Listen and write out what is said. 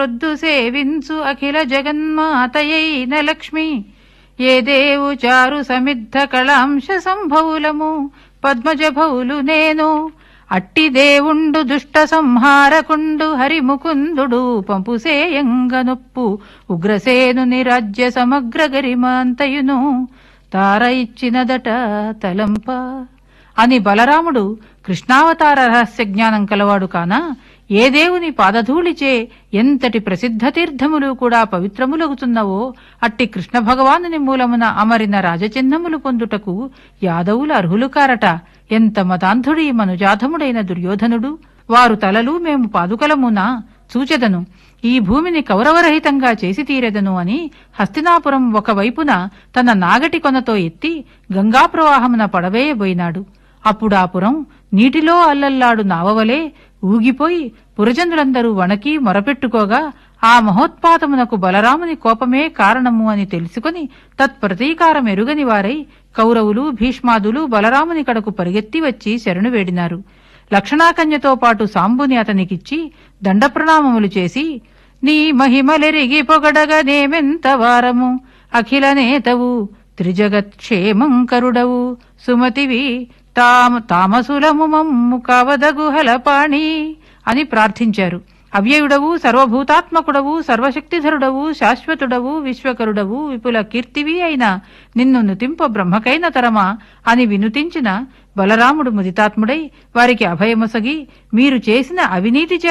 రొద్దు సేవించు అఖిల జగన్మాతయైన లక్ష్మి ఏ దేవు చారు సమిద్ధ కళాంశ సంభవులము పద్మజభవులు నేను అట్టి దేవుండు దుష్ట సంహారకుండు హరిముకుందుడు పంపుసేయంగనొప్పు ఉగ్రసేనుని రాజ్య సమగ్ర గరిమాంతయును తార ఇచ్చినదట తలంప అని బలరాముడు కృష్ణావతార రహస్య జ్ఞానం కలవాడు కాన ఏ దేవుని పాదధూళిచే ఎంతటి ప్రసిద్ధ తీర్థములు కూడా పవిత్రములగుతున్నవో అట్టి కృష్ణ భగవానుని మూలమున అమరిన రాజచిహ్నములు పొందుటకు యాదవులు అర్హులు కారట ఎంత మతాంధుడి మనుజాధముడైన దుర్యోధనుడు వారు తలలు మేము పాదుకలమున చూచెదను ఈ భూమిని కౌరవరహితంగా చేసి తీరెదను అని హస్తినాపురం ఒకవైపున తన నాగటి కొనతో ఎత్తి గంగా ప్రవాహమున పడవేయబోయినాడు అప్పుడు ఆ పురం నీటిలో అల్లల్లాడు నావవలే ఊగిపోయి పురజనులందరూ వణకి మొరపెట్టుకోగా ఆ మహోత్పాతమునకు బలరాముని కోపమే కారణము అని తెలుసుకుని తత్ప్రతీకారం ఎరుగని వారై కౌరవులు భీష్మాదులు బలరాముని కడకు పరిగెత్తి వచ్చి శరణు వేడినారు లక్షణాకన్యతో పాటు సాంబుని అతనికిచ్చి దండప్రణామములు చేసి నీ మహిమలెరిగి పొగడగనేమెంత వారము అఖిల నేతవు త్రిజగత్క్షేమంకరుడవు సుమతివి తామ తామసులము మమ్ము కవదగుహలపాణి అని ప్రార్థించారు అవ్యయుడవు సర్వభూతాత్మకుడవు సర్వశక్తిధరుడవు శాశ్వతుడవు విశ్వకరుడవు విపుల కీర్తివి అయిన నిన్ను నుతింప బ్రహ్మకైన తరమా అని వినుతించిన బలరాముడు ముదితాత్ముడై వారికి అభయమొసగి మీరు చేసిన అవినీతి చేత